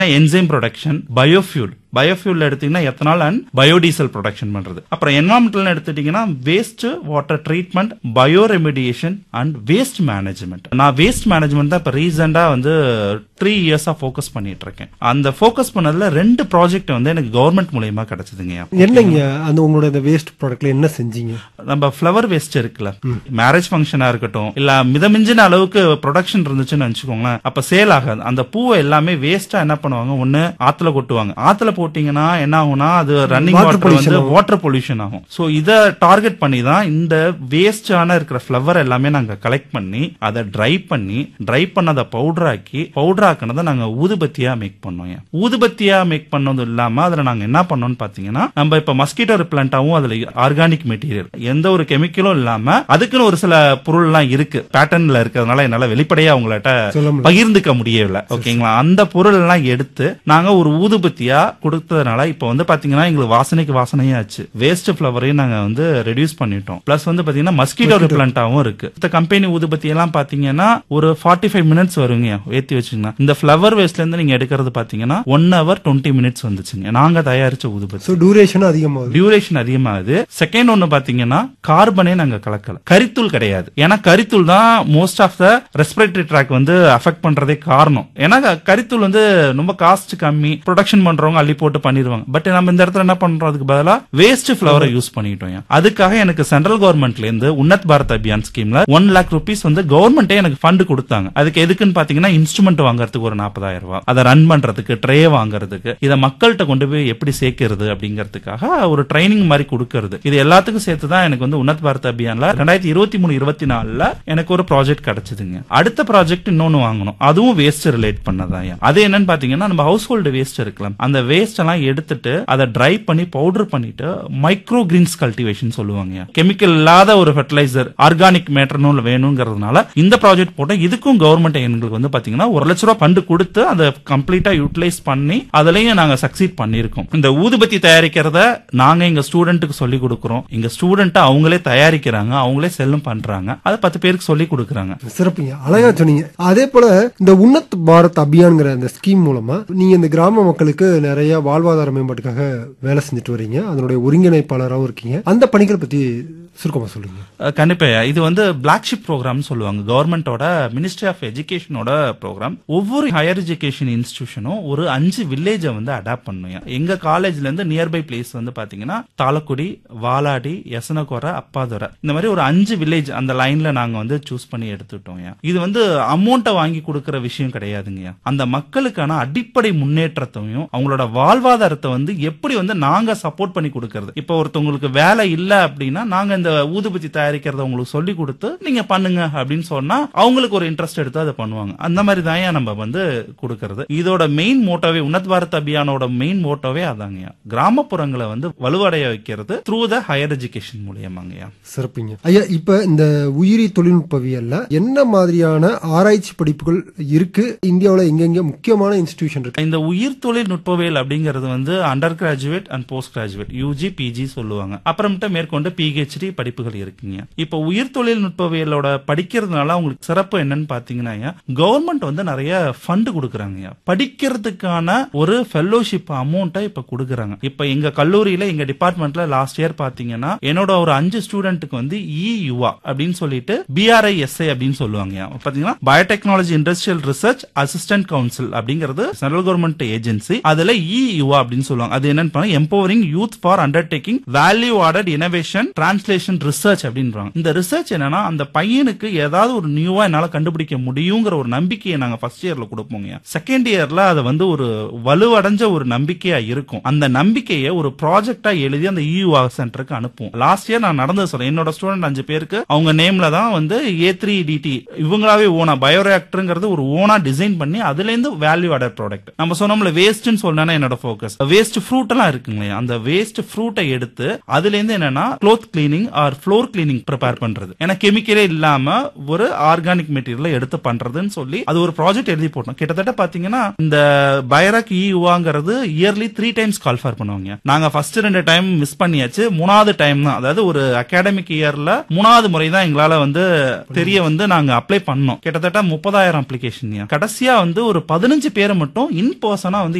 Enzyme production biofuel biofuel எடுத்தீங்கன்னா ethanol and biodiesel production பண்றது அப்புறம் என்வாரன்மெண்டல் எடுத்துட்டீங்கன்னா waste water treatment bio remediation and waste management நான் waste management தான் இப்ப ரீசெண்டா வந்து த்ரீ இயர்ஸா ஃபோக்கஸ் பண்ணிட்டு இருக்கேன் அந்த ஃபோக்கஸ் பண்ணதுல ரெண்டு ப்ராஜெக்ட் வந்து எனக்கு கவர்மெண்ட் மூலியமா கிடைச்சதுங்க என்னங்க அந்த உங்களோட இந்த வேஸ்ட் ப்ராடக்ட்ல என்ன செஞ்சீங்க நம்ம ஃப்ளவர் வேஸ்ட் இருக்குல்ல மேரேஜ் ஃபங்க்ஷனா இருக்கட்டும் இல்ல மிதமிஞ்சின அளவுக்கு ப்ரொடக்ஷன் இருந்துச்சுன்னு வச்சுக்கோங்களேன் அப்ப சேல் ஆகாது அந்த பூவை எல்லாமே வேஸ்டா என்ன பண்ணுவாங்க ஒண்ணு ஆத்துல கொட்டுவாங்க ஆத்துல போட்டீங்கன்னா என்ன ஆகும்னா அது ரன்னிங் Water வாட்டர் pollution வந்து ஆகும். வாட்டர் பொல்யூஷன் ஆகும் சோ இத டார்கெட் பண்ணி தான் இந்த வேஸ்டான இருக்கிற ஃப்ளவர் எல்லாமே நாங்க கலெக்ட் பண்ணி அதை ட்ரை பண்ணி ட்ரை பண்ணதை பவுடர் ஆக்கி பவுடர் ஆக்கினதை நாங்க ஊதுபத்தியா மேக் பண்ணோம் ஏன். ஊதுபத்தியா மேக் பண்ணதும் இல்லாம அதுல நாங்க என்ன பண்ணோம்னு பாத்தீங்கன்னா நம்ம இப்ப மஸ்கிட்டோ ரிப்ளண்டாவும் அதுல ஆர்கானிக் மெட்டீரியல் எந்த ஒரு கெமிக்கலும் இல்லாம அதுக்குன்னு ஒரு சில பொருள் எல்லாம் இருக்கு பேட்டர்ன்ல இருக்கிறதுனால என்னால வெளிப்படையா உங்கள்ட்ட சொல்ல முடியல. பகிர்ந்துக்க முடியல ஓகேங்களா அந்த பொருள் எல்லாம் எடுத்து நாங்க ஒரு ஊதுபத்தியா கொடுத்ததுனால இப்ப வந்து பாத்தீங்கன்னா எங்களுக்கு வாசனைக்கு வாசனையே ஆச்சு வேஸ்ட் ஃபிளவரையும் நாங்க வந்து ரெடியூஸ் பண்ணிட்டோம் பிளஸ் வந்து பாத்தீங்கன்னா மஸ்கிட்டோ ரிப்ளண்டாவும் இருக்கு இந்த கம்பெனி ஊதுபத்தி எல்லாம் பாத்தீங்கன்னா ஒரு ஃபார்ட்டி ஃபைவ் மினிட்ஸ் வருங்க ஏத்தி வச்சுங்கன்னா இந்த ஃபிளவர் வேஸ்ட்ல இருந்து நீங்க எடுக்கிறது பாத்தீங்கன்னா ஒன் ஹவர் டுவெண்ட்டி மினிட்ஸ் வந்துச்சுங்க நாங்க தயாரிச்ச ஊதுபத்தி ஸோ டியூரேஷன் அதிகமாகுது டியூரேஷன் அதிகமாகுது செகண்ட் ஒன்னு பாத்தீங்கன்னா கார்பனே நாங்க கலக்கல கரித்தூள் கிடையாது ஏன்னா கரித்தூள் தான் most of the respiratory tract வந்து அஃபெக்ட் பண்றதே காரணம் ஏன்னா க- கரித்தூள் வந்து ரொம்ப காஸ்ட் கம்மி ப்ரொடக்ஷன் பண்றவங்க அள்ளி போட்டு பண்ணிடுவாங்க பட் நம்ம இந்த இடத்துல என்ன பண்றோம் அதுக்கு பதிலா வேஸ்ட் ஃபிளவரை யூஸ் பண்ணிட்டோம் ஏன். அதுக்காக எனக்கு சென்ட்ரல் கவர்மெண்ட்ல இருந்து உன்னத் பாரத் அபியான் ஸ்கீம்ல ஒன் லேக் ருபீஸ் வந்து கவர்மெண்டே எனக்கு ஃபண்ட் கொடுத்தாங்க அதுக்கு எதுக்குன்னு பாத்தீங்கன்னா இன்ஸ்ட்ருமெண்ட் வாங்குறதுக்கு ஒரு நாற்பதாயிரம் ரூபாய் அதை ரன் பண்றதுக்கு ட்ரே வாங்குறதுக்கு இதை மக்கள்கிட்ட கொண்டு போய் எப்படி சேர்க்கிறது அப்படிங்கிறதுக்காக ஒரு ட்ரைனிங் மாதிரி கொடுக்கறது இது எல்லாத்துக்கும் சேர்த்து தான் எனக்கு வந்து உன்னத் பாரத் அபியான்ல ரெண்டாயிரத்தி இருபத்தி மூணு இருபத்தி நாலுல எனக்கு ஒரு ப்ராஜெக்ட் கிடைச்சதுங்க அடுத்த ப்ராஜெக்ட் இன்னொன்னு வாங்கணும் அதுவும் வேஸ்ட் ரிலேட் பண்ணதான் அது என்னன்னு பாத்தீங்கன்னா நம்ம ஹவுஸ் ஹோல்டு வேஸ்ட் இருக்கலாம் அந்த வேஸ்ட் எல்லாம் எடுத்துட்டு அதை ட்ரை பண்ணி பவுடர் பண்ணிட்டு மைக்ரோ கிரீன்ஸ் கல்டிவேஷன் சொல்லுவாங்க கெமிக்கல் இல்லாத ஒரு ஃபெர்டிலைசர் ஆர்கானிக் மேட்டர்னு வேணுங்கிறதுனால இந்த ப்ராஜெக்ட் போட்டோம் இதுக்கும் கவர்மெண்ட் எங்களுக்கு வந்து பாத்தீங்கன்னா ஒரு லட்ச ரூபாய் ஃபண்ட் கொடுத்து அதை கம்ப்ளீட்டா யூட்டிலைஸ் பண்ணி அதுலயும் நாங்க சக்சீட் பண்ணிருக்கோம் இந்த ஊதுபத்தி தயாரிக்கிறத நாங்க எங்க ஸ்டூடெண்ட்டுக்கு சொல்லி கொடுக்குறோம் எங்க ஸ்டூடெண்ட் அவங்களே தயாரிக்கிறாங்க அவங்களே செல்லும் பண்றாங்க அதை பத்து பேருக்கு சொல்லி கொடுக்குறாங்க சிறப்புங்க அழகா சொன்னீங்க அதே போல இந்த உன்னத் பாரத் அபியான்ங்கிற அந்த ஸ்கீம் மூலமா நீங்க இந்த கிராம மக்களுக்கு நிறைய வாழ்வாதார மேம்பாட்டுக்காக வேலை செஞ்சுட்டு வரீங்க அதனுடைய ஒருங்கிணைப்பாளராகவும் இருக்கீங்க அந்த பணிகளை பத்தி சுருக்கமா சொல்லுங்க அஹ் கண்டிப்பா இது வந்து பிளாக் ஷிப் ப்ரோக்ராம் சொல்லுவாங்க கவர்மெண்டோட மினிஸ்ட்ரி ஆஃப் எஜுகேஷனோட ப்ரோக்ராம் ஒவ்வொரு ஹையர் எஜுகேஷன் இன்ஸ்டிடியூஷனும் ஒரு அஞ்சு வில்லேஜை வந்து அடாப்ட் பண்ணும் எங்க காலேஜ்ல இருந்து நியர்பை பிளேஸ் வந்து பாத்தீங்கன்னா தாளக்குடி வாலாடி எசனகோரை அப்பாதுரை இந்த மாதிரி ஒரு அஞ்சு வில்லேஜ் அந்த லைன்ல நாங்க வந்து சூஸ் பண்ணி எடுத்துட்டோம் இது வந்து அமௌண்ட்டை வாங்கி கொடுக்கற விஷயம் கிடையாதுங்க அந்த மக்களுக்கான அடிப்படை முன்னேற்றத்தையும் அவங்களோட வாழ்வாதாரத்தை வந்து எப்படி வந்து நாங்க சப்போர்ட் பண்ணி கொடுக்கறது இப்போ ஒருத்தவங்களுக்கு வேலை இல்ல அப்படின்னா நாங்க இந்த ஊதுபத்தி தயாரிக்கிறத உங்களுக்கு சொல்லி கொடுத்து நீங்க பண்ணுங்க அப்படின்னு சொன்னா அவங்களுக்கு ஒரு இன்ட்ரெஸ்ட் எடுத்து அதை பண்ணுவாங்க அந்த மாதிரி தான் நம்ம வந்து கொடுக்கறது இதோட மெயின் மோட்டோவே உன்னத் பாரத் அபியானோட மெயின் மோட்டோவே அதாங்க கிராமப்புறங்களை வந்து வலுவடைய வைக்கிறது த்ரூ த ஹையர் எஜுகேஷன் மூலியமாங்கய்யா சிறப்புங்க ஐயா இப்ப இந்த உயிரி தொழில்நுட்பவியல்ல என்ன மாதிரியான ஆராய்ச்சி படிப்புகள் இருக்கு இந்தியாவுல எங்கெங்க முக்கியமான இன்ஸ்டிடியூஷன் இருக்கு இந்த உயிர் தொழில் நுட்பவியல் அப்படிங்கிறது வந்து under graduate and post graduate UG PG சொல்லுவாங்க அப்புறமேட்டு மேற்கொண்டு பிஹெச்டி படிப்புகள் இருக்குங்க இப்போ உயிர் தொழில் நுட்பவியலோட படிக்கிறதுனால உங்களுக்கு சிறப்பு என்னன்னு பாத்தீங்கன்னா கவர்மெண்ட் வந்து நிறைய ஃபண்ட் கொடுக்குறாங்க படிக்கிறதுக்கான ஒரு ஃபெல்லோஷிப் அமௌண்ட்டை இப்ப கொடுக்குறாங்க இப்ப எங்க கல்லூரியில எங்க டிபார்ட்மெண்ட்ல லாஸ்ட் இயர் பாத்தீங்கன்னா என்னோட ஒரு அஞ்சு ஸ்டூடெண்ட்டுக்கு வந்து இ யுவா அப்படின்னு சொல்லிட்டு பிஆர்ஐஎஸ்ஐ அப்படின்னு சொல்லுவாங்க பாத்தீங்கன்னா biotechnology industrial research assistant council அப்படிங்கிறது சென்ட்ரல் கவர்மெண்ட் ஏஜென்சி அதுல இ யுவா அப்படின்னு சொல்லுவாங்க அது என்னன்னு empowering youth for undertaking value added innovation translation research அப்படின்றாங்க இந்த ரிசர்ச் என்னன்னா அந்த பையனுக்கு ஏதாவது ஒரு நியூவா என்னால கண்டுபிடிக்க முடியுங்கிற ஒரு நம்பிக்கையை நாங்க ஃபர்ஸ்ட் இயர்ல கொடுப்போங்க செகண்ட் இயர்ல அதை வந்து ஒரு வலுவடைஞ்ச ஒரு நம்பிக்கையா இருக்கும் அந்த நம்பிக்கையை ஒரு ப்ராஜெக்டா எழுதி அந்த இயூஆ சென்டருக்கு அனுப்புவோம் லாஸ்ட் இயர் நான் நடந்தது சொல்றேன் என்னோட ஸ்டூடெண்ட் அஞ்சு பேருக்கு அவங்க நேம்ல தான் வந்து ஏ த்ரீ டிடி இவங்களாவே ஓனா பயோரியாக்டருங்கிறது ஒரு ஓனா டிசைன் பண்ணி அதுல இருந்து வேல்யூ ஆடட் ப்ராடக்ட் நம்ம சொன்னோம்ல வேஸ்ட்னு சொன்னா என்னோட ஃபோக்கஸ் வேஸ்ட் ஃப்ரூட் எல்லாம் இருக்குங்களே அந்த வேஸ்ட் ஃப்ரூட்டை எடுத்து அதுல இருந்து என்னன்னா cloth cleaning or floor cleaning prepare பண்றது ஏன்னா கெமிக்கலே இல்லாம ஒரு ஆர்கானிக் மெட்டீரியல் எடுத்து பண்றதுன்னு சொல்லி அது ஒரு ப்ராஜெக்ட் எழுதி எழுதி போட்டோம் கிட்டத்தட்ட பாத்தீங்கன்னா இந்த பைரக் இவாங்கிறது yearly three times call for பண்ணுவாங்க நாங்க ஃபர்ஸ்ட் ரெண்டு டைம் மிஸ் பண்ணியாச்சு மூணாவது டைம் தான் அதாவது ஒரு அகாடமிக் இயர்ல மூணாவது முறை தான் எங்களால வந்து தெரிய வந்து நாங்க அப்ளை பண்ணோம் கிட்டத்தட்ட முப்பதாயிரம் அப்ளிகேஷன் கடைசியா வந்து ஒரு பதினஞ்சு பேரை மட்டும் இன் பர்சனா வந்து